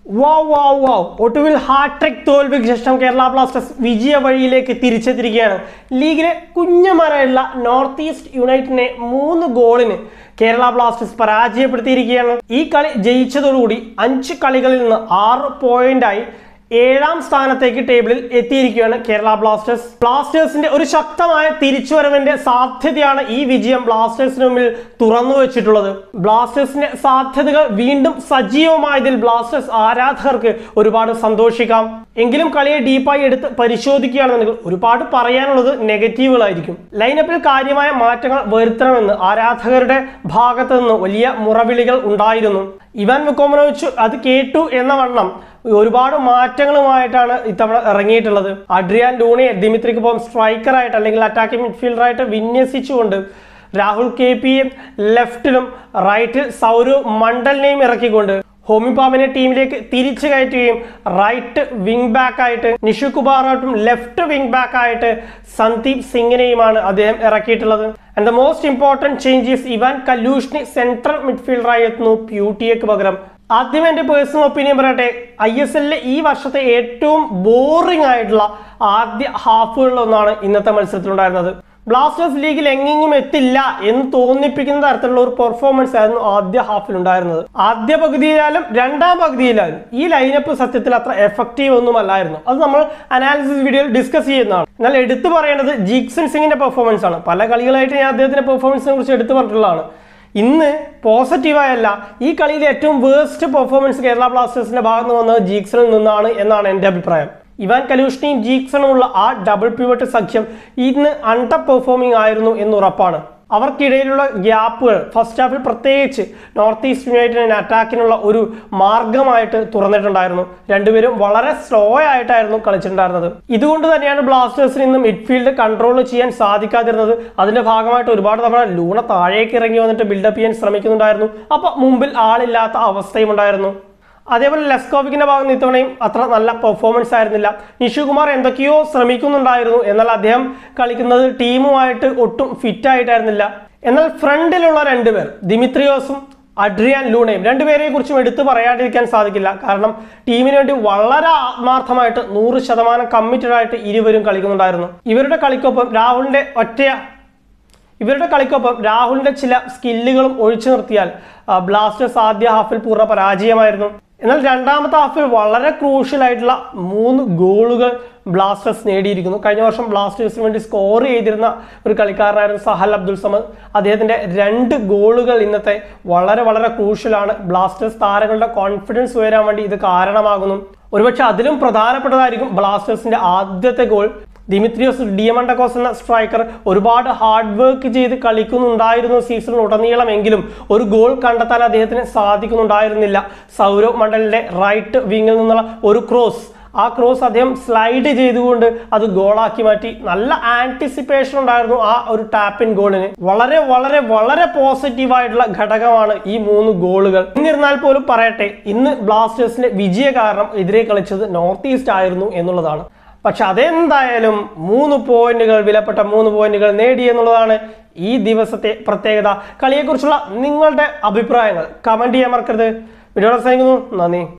വാ വാ വാ ഒടുവിൽ ഹാട്രിക് തോൽവിക്ക് ശേഷം കേരള ബ്ലാസ്റ്റേഴ്സ് വിജയ വഴിയിലേക്ക് തിരിച്ചെത്തിയിരിക്കുകയാണ് ലീഗിലെ കുഞ്ഞമാരായുള്ള നോർത്ത് ഈസ്റ്റ് യുണൈറ്റഡിനെ മൂന്ന് ഗോളിന് കേരള ബ്ലാസ്റ്റേഴ്സ് പരാജയപ്പെടുത്തിയിരിക്കുകയാണ് ഈ കളി ജയിച്ചതോടുകൂടി അഞ്ച് കളികളിൽ നിന്ന് ആറ് പോയിന്റായി ഏഴാം സ്ഥാനത്തേക്ക് ടേബിളിൽ എത്തിയിരിക്കുകയാണ് കേരള ബ്ലാസ്റ്റേഴ്സ് ബ്ലാസ്റ്റേഴ്സിന്റെ ഒരു ശക്തമായ തിരിച്ചുവരവിന്റെ സാധ്യതയാണ് ഈ വിജയം ബ്ലാസ്റ്റേഴ്സിന് മുമ്പിൽ തുറന്നു വെച്ചിട്ടുള്ളത് ബ്ലാസ്റ്റേഴ്സിന്റെ സാധ്യതകൾ വീണ്ടും സജീവമായതിൽ ബ്ലാസ്റ്റേഴ്സ് ആരാധകർക്ക് ഒരുപാട് സന്തോഷിക്കാം എങ്കിലും കളിയെ ഡീപ്പായി എടുത്ത് പരിശോധിക്കുകയാണെന്നുണ്ടെങ്കിൽ ഒരുപാട് പറയാനുള്ളത് നെഗറ്റീവുകളായിരിക്കും ലൈനപ്പിൽ കാര്യമായ മാറ്റങ്ങൾ വരുത്തണമെന്ന് ആരാധകരുടെ ഭാഗത്ത് നിന്ന് വലിയ മുറവിളികൾ ഉണ്ടായിരുന്നു ഇവാൻ മുക്കോമനോവിച്ച് അത് കേട്ടു എന്ന വണ്ണം ഒരുപാട് മാറ്റങ്ങളുമായിട്ടാണ് ഇത്തവണ ഇറങ്ങിയിട്ടുള്ളത് അഡ്രിയാൻ ലൂണിയെ ദിമിത്രിക്കൊപ്പം സ്ട്രൈക്കറായിട്ട് അല്ലെങ്കിൽ അറ്റാക്കിംഗ് മിഡ്ഫീൽഡറായിട്ട് വിന്യസിച്ചുകൊണ്ട് രാഹുൽ കെ പിയെ ലെഫ്റ്റിലും റൈറ്റിൽ സൗരവ് മണ്ഡലിനെയും ഇറക്കിക്കൊണ്ട് ഹോമി പാമിനെ ടീമിലേക്ക് തിരിച്ചു കയറ്റുകയും റൈറ്റ് വിങ് ബാക്ക് ആയിട്ട് നിഷു കുമാറായിട്ടും ലെഫ്റ്റ് വിങ് ബാക്ക് ആയിട്ട് സന്ദീപ് സിംഗിനെയുമാണ് അദ്ദേഹം ഇറക്കിയിട്ടുള്ളത് and the most important changes Ivan Kaliuzhnyi central മിഡ്ഫീൽഡറായി എത്തുന്നു പ്യൂട്ടിയക്ക് പകരം ആദ്യം എൻ്റെ പേഴ്സണൽ ഒപ്പീനിയൻ പറയട്ടെ ഐ എസ് എല്ലിലെ ഈ വർഷത്തെ ഏറ്റവും ബോറിംഗ് ആയിട്ടുള്ള ആദ്യ ഹാഫുകളിലൊന്നാണ് ഇന്നത്തെ മത്സരത്തിലുണ്ടായിരുന്നത് ബ്ലാസ്റ്റേഴ്സ് ലീഗിൽ എങ്ങെങ്ങും എത്തില്ല എന്ന് തോന്നിപ്പിക്കുന്ന തരത്തിലുള്ള ഒരു പെർഫോമൻസ് ആയിരുന്നു ആദ്യ ഹാഫിൽ ഉണ്ടായിരുന്നത് ആദ്യ പകുതിയിലായാലും രണ്ടാം പകുതിയിലായാലും ഈ ലൈനപ്പ് സത്യത്തിൽ അത്ര എഫക്റ്റീവ് ഒന്നും അല്ലായിരുന്നു അത് നമ്മൾ അനാലിസിസ് വീഡിയോയിൽ ഡിസ്കസ് ചെയ്യുന്നതാണ് എന്നാൽ എടുത്തു പറയേണ്ടത് ജീക്സൺ സിംഗിന്റെ പെർഫോമൻസ് ആണ് പല കളികളായിട്ട് ഞാൻ അദ്ദേഹത്തിന്റെ പെർഫോമൻസിനെ കുറിച്ച് എടുത്തു പറഞ്ഞിട്ടുള്ളതാണ് ഇന്ന് പോസിറ്റീവായല്ല ഈ കളിയിലെ ഏറ്റവും വേസ്റ്റ് പെർഫോമൻസ് കേരള ബ്ലാസ്റ്റേഴ്സിന്റെ ഭാഗത്ത് നിന്ന് വന്നത് ജീക്സണിൽ നിന്നാണ് എന്നാണ് എൻ്റെ അഭിപ്രായം ഇവാൻ കലൂഷ്ണിയും ജീക്സണുമുള്ള ആ ഡബിൾ പിവട്ട് സഖ്യം ഇന്ന് അണ്ടർ പെർഫോമിംഗ് ആയിരുന്നു എന്ന് ഉറപ്പാണ് അവർക്കിടയിലുള്ള ഗ്യാപ്പുകൾ ഫസ്റ്റ് ഹാഫിൽ പ്രത്യേകിച്ച് നോർത്ത് ഈസ്റ്റ് യുണൈറ്റഡിന് അറ്റാക്കിനുള്ള ഒരു മാർഗമായിട്ട് തുറന്നിട്ടുണ്ടായിരുന്നു രണ്ടുപേരും വളരെ സ്ലോ ആയിട്ടായിരുന്നു കളിച്ചിട്ടുണ്ടായിരുന്നത് ഇതുകൊണ്ട് തന്നെയാണ് ബ്ലാസ്റ്റേഴ്സിന് ഇന്ന് മിഡ്ഫീൽഡ് കൺട്രോൾ ചെയ്യാൻ സാധിക്കാതിരുന്നത് അതിന്റെ ഭാഗമായിട്ട് ഒരുപാട് തവണ ലൂണ താഴേക്ക് ഇറങ്ങി വന്നിട്ട് ബിൽഡപ്പ് ചെയ്യാൻ ശ്രമിക്കുന്നുണ്ടായിരുന്നു അപ്പൊ മുമ്പിൽ ആളില്ലാത്ത അവസ്ഥയും ഉണ്ടായിരുന്നു അതേപോലെ ലെസ്കോവിക്കിന്റെ ഭാഗത്ത് നിന്ന് ഇത്തവണയും അത്ര നല്ല പെർഫോമൻസ് ആയിരുന്നില്ല നിഷുകുമാർ എന്തൊക്കെയോ ശ്രമിക്കുന്നുണ്ടായിരുന്നു എന്നാൽ അദ്ദേഹം കളിക്കുന്നത് ടീമുമായിട്ട് ഒട്ടും ഫിറ്റ് ആയിട്ടായിരുന്നില്ല എന്നാൽ ഫ്രണ്ടിലുള്ള രണ്ടുപേർ ദിമിത്രിയോസും അഡ്രിയാൻ ലൂണയും രണ്ടുപേരെയും കുറിച്ചും എടുത്തു പറയാണ്ടിരിക്കാൻ സാധിക്കില്ല കാരണം ടീമിന് വേണ്ടി വളരെ ആത്മാർത്ഥമായിട്ട് നൂറ് ശതമാനം കമ്മിറ്റഡ് ആയിട്ട് ഇരുവരും കളിക്കുന്നുണ്ടായിരുന്നു ഇവരുടെ കളിക്കൊപ്പം രാഹുലിന്റെ ഒറ്റ ഇവരുടെ കളിക്കൊപ്പം രാഹുലിന്റെ ചില സ്കില്ലുകളും ഒഴിച്ചു നിർത്തിയാൽ ആ, ബ്ലാസ്റ്റേഴ്സ് ആദ്യ ഹാഫിൽ പൂർണ്ണ പരാജയമായിരുന്നു എന്നാൽ രണ്ടാമത്തെ ഹാഫിൽ വളരെ ക്രൂഷ്യൽ ആയിട്ടുള്ള മൂന്ന് ഗോളുകൾ ബ്ലാസ്റ്റേഴ്സ് നേടിയിരിക്കുന്നു കഴിഞ്ഞ വർഷം ബ്ലാസ്റ്റേഴ്സിന് വേണ്ടി സ്കോർ ചെയ്തിരുന്ന ഒരു കളിക്കാരനായിരുന്നു സഹൽ അബ്ദുൾ സമദ് അദ്ദേഹത്തിന്റെ രണ്ട് ഗോളുകൾ ഇന്നത്തെ വളരെ വളരെ ക്രൂഷ്യലാണ് ബ്ലാസ്റ്റേഴ്സ് താരങ്ങളുടെ കോൺഫിഡൻസ് ഉയരാൻ വേണ്ടി ഇത് കാരണമാകുന്നു ഒരുപക്ഷെ അതിലും പ്രധാനപ്പെട്ടതായിരിക്കും ബ്ലാസ്റ്റേഴ്സിന്റെ ആദ്യത്തെ ഗോൾ ദിമിത്രിയോസ് ഡിയമണ്ടക്കോസ് എന്ന സ്ട്രൈക്കർ ഒരുപാട് ഹാർഡ് വർക്ക് ചെയ്ത് കളിക്കുന്നുണ്ടായിരുന്നു സീസണിൽ ഉടനീളമെങ്കിലും ഒരു ഗോൾ കണ്ടെത്താൻ അദ്ദേഹത്തിന് സാധിക്കുന്നുണ്ടായിരുന്നില്ല സൗരവ് മണ്ഡലിന്റെ റൈറ്റ് വിങ്ങിൽ നിന്നുള്ള ഒരു ക്രോസ് ആ ക്രോസ് അദ്ദേഹം സ്ലൈഡ് ചെയ്തുകൊണ്ട് അത് ഗോളാക്കി മാറ്റി നല്ല ആന്റിസിപ്പേഷൻ ഉണ്ടായിരുന്നു ആ ഒരു ടാപ്പിൻ ഗോളിന് വളരെ വളരെ വളരെ പോസിറ്റീവ് ആയിട്ടുള്ള ഘടകമാണ് ഈ മൂന്ന് ഗോളുകൾ എന്നിരുന്നാൽ പോലും പറയട്ടെ ഇന്ന് ബ്ലാസ്റ്റേഴ്സിന്റെ വിജയ കാരണം എതിരെ കളിച്ചത് നോർത്ത് ഈസ്റ്റ് ആയിരുന്നു എന്നുള്ളതാണ് പക്ഷെ അതെന്തായാലും മൂന്ന് പോയിന്റുകൾ വിലപ്പെട്ട മൂന്ന് പോയിന്റുകൾ നേടി എന്നുള്ളതാണ് ഈ ദിവസത്തെ പ്രത്യേകത കളിയെക്കുറിച്ചുള്ള നിങ്ങളുടെ അഭിപ്രായങ്ങൾ കമന്റ് ചെയ്യാൻ മറക്കരുത് വീഡിയോ അവസാനിക്കുന്നു നന്ദി